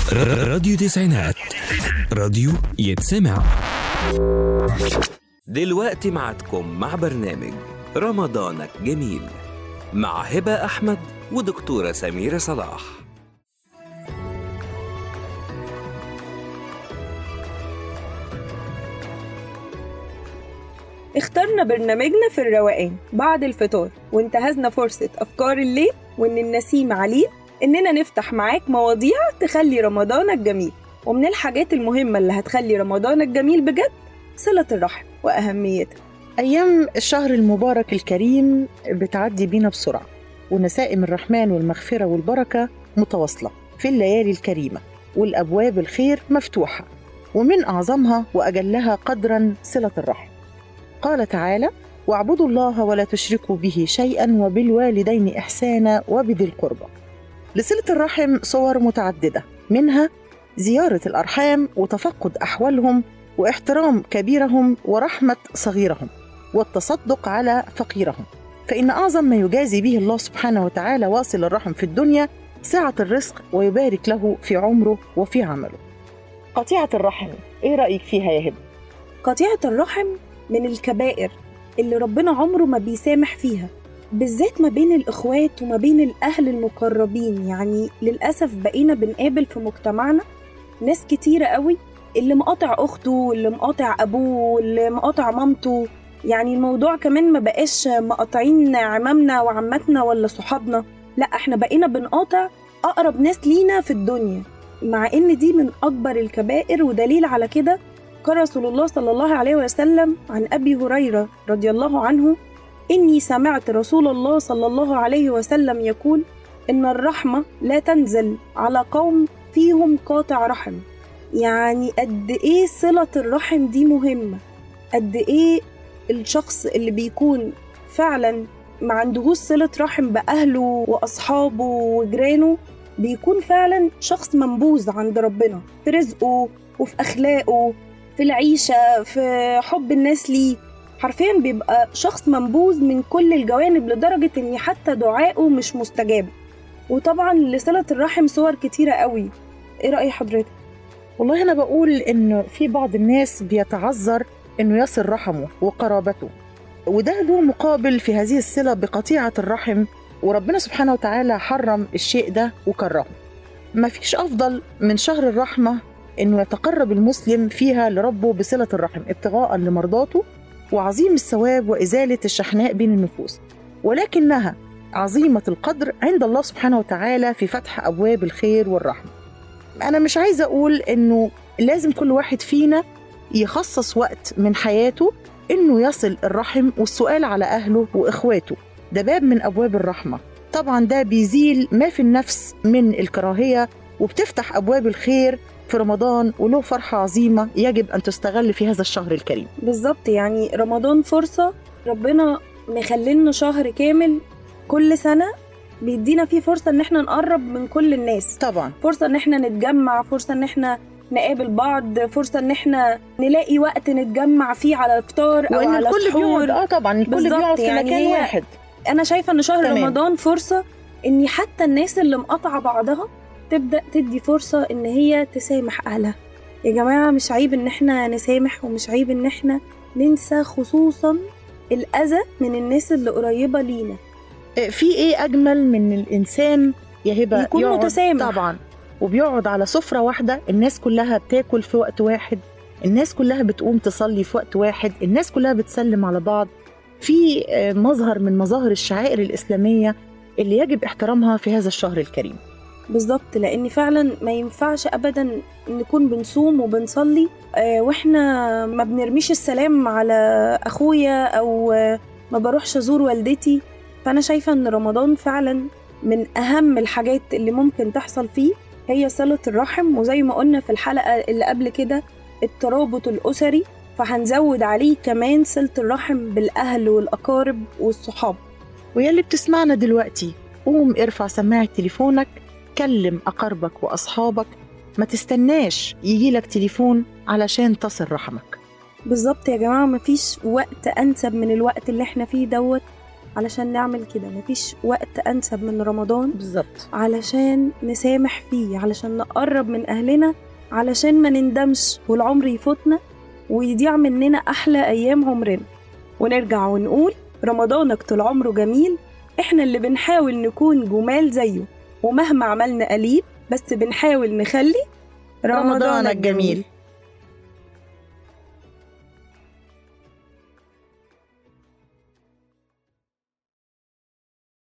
راديو تسعينات راديو يتسمع دلوقتي معكم مع برنامج رمضانك جميل مع هبة أحمد ودكتورة سميرة صلاح اخترنا برنامجنا في الروقان بعد الفطار وانتهزنا فرصة أفكار الليل وإن النسيم عليه إننا نفتح معاك مواضيع تخلي رمضانك جميل ومن الحاجات المهمة اللي هتخلي رمضانك جميل بجد صلة الرحم وأهميتها أيام الشهر المبارك الكريم بتعدي بينا بسرعة ونسائم الرحمن والمغفرة والبركة متواصلة في الليالي الكريمة والأبواب الخير مفتوحة ومن أعظمها وأجلها قدرا صلة الرحم قال تعالى واعبدوا الله ولا تشركوا به شيئا وبالوالدين إحسانا وبذي القربى لصلة الرحم صور متعددة منها زيارة الأرحام وتفقد أحوالهم واحترام كبيرهم ورحمة صغيرهم والتصدق على فقيرهم فإن أعظم ما يجازي به الله سبحانه وتعالى واصل الرحم في الدنيا سعة الرزق ويبارك له في عمره وفي عمله قطيعة الرحم إيه رأيك فيها يا هبة؟ قطيعة الرحم من الكبائر اللي ربنا عمره ما بيسامح فيها بالذات ما بين الإخوات وما بين الأهل المقربين يعني للأسف بقينا بنقابل في مجتمعنا ناس كتيرة قوي اللي مقاطع أخته واللي مقاطع أبوه واللي مقاطع مامته يعني الموضوع كمان ما بقاش مقاطعين عمامنا وعماتنا ولا صحابنا لا احنا بقينا بنقاطع أقرب ناس لينا في الدنيا مع إن دي من أكبر الكبائر ودليل على كده قال رسول الله صلى الله عليه وسلم عن أبي هريرة رضي الله عنه إني سمعت رسول الله صلى الله عليه وسلم يقول إن الرحمة لا تنزل على قوم فيهم قاطع رحم يعني قد إيه صلة الرحم دي مهمة قد إيه الشخص اللي بيكون فعلا ما عندهوش صلة رحم بأهله وأصحابه وجيرانه بيكون فعلا شخص منبوذ عند ربنا في رزقه وفي أخلاقه في العيشة في حب الناس ليه حرفيا بيبقى شخص منبوذ من كل الجوانب لدرجة إن حتى دعائه مش مستجاب وطبعا لصلة الرحم صور كتيرة قوي إيه رأي حضرتك؟ والله أنا بقول إن في بعض الناس بيتعذر إنه يصل رحمه وقرابته وده له مقابل في هذه الصلة بقطيعة الرحم وربنا سبحانه وتعالى حرم الشيء ده وكرهه ما فيش أفضل من شهر الرحمة إنه يتقرب المسلم فيها لربه بصلة الرحم ابتغاء لمرضاته وعظيم الثواب وإزالة الشحناء بين النفوس ولكنها عظيمة القدر عند الله سبحانه وتعالى في فتح أبواب الخير والرحمة أنا مش عايزة أقول إنه لازم كل واحد فينا يخصص وقت من حياته إنه يصل الرحم والسؤال على أهله وإخواته ده باب من أبواب الرحمة طبعا ده بيزيل ما في النفس من الكراهية وبتفتح أبواب الخير في رمضان وله فرحة عظيمة يجب أن تستغل في هذا الشهر الكريم بالظبط يعني رمضان فرصة ربنا مخلينا شهر كامل كل سنة بيدينا فيه فرصة إن احنا نقرب من كل الناس طبعا فرصة إن احنا نتجمع فرصة إن احنا نقابل بعض فرصة إن احنا نلاقي وقت نتجمع فيه على الفطار أو وإن على الكل سحور بيقعد اه طبعا الكل بالظبط، بيقعد في يعني مكان هي- واحد انا شايفه ان شهر تمام. رمضان فرصه ان حتى الناس اللي مقاطعه بعضها تبدا تدي فرصه ان هي تسامح اهلها يا جماعه مش عيب ان احنا نسامح ومش عيب ان احنا ننسى خصوصا الاذى من الناس اللي قريبه لينا آه، في ايه اجمل من الانسان يا هبه يكون يقعد- متسامح. طبعا وبيقعد على سفره واحده الناس كلها بتاكل في وقت واحد الناس كلها بتقوم تصلي في وقت واحد الناس كلها بتسلم على بعض في آه، مظهر من مظاهر الشعائر الاسلاميه اللي يجب احترامها في هذا الشهر الكريم بالظبط لان فعلا ما ينفعش ابدا نكون بنصوم وبنصلي آه، واحنا ما بنرميش السلام على اخويا او آه، ما بروحش ازور والدتي فانا شايفه ان رمضان فعلا من اهم الحاجات اللي ممكن تحصل فيه هي صله الرحم وزي ما قلنا في الحلقه اللي قبل كده الترابط الاسري فهنزود عليه كمان صله الرحم بالاهل والاقارب والصحاب ويا اللي بتسمعنا دلوقتي قوم ارفع سماعة تليفونك كلم أقاربك وأصحابك ما تستناش يجيلك تليفون علشان تصل رحمك بالظبط يا جماعة مفيش وقت أنسب من الوقت اللي احنا فيه دوت علشان نعمل كده مفيش وقت أنسب من رمضان بالظبط علشان نسامح فيه علشان نقرب من أهلنا علشان ما نندمش والعمر يفوتنا ويضيع مننا أحلى أيام عمرنا ونرجع ونقول رمضانك طول عمره جميل إحنا اللي بنحاول نكون جمال زيه ومهما عملنا قليل بس بنحاول نخلي رمضانك جميل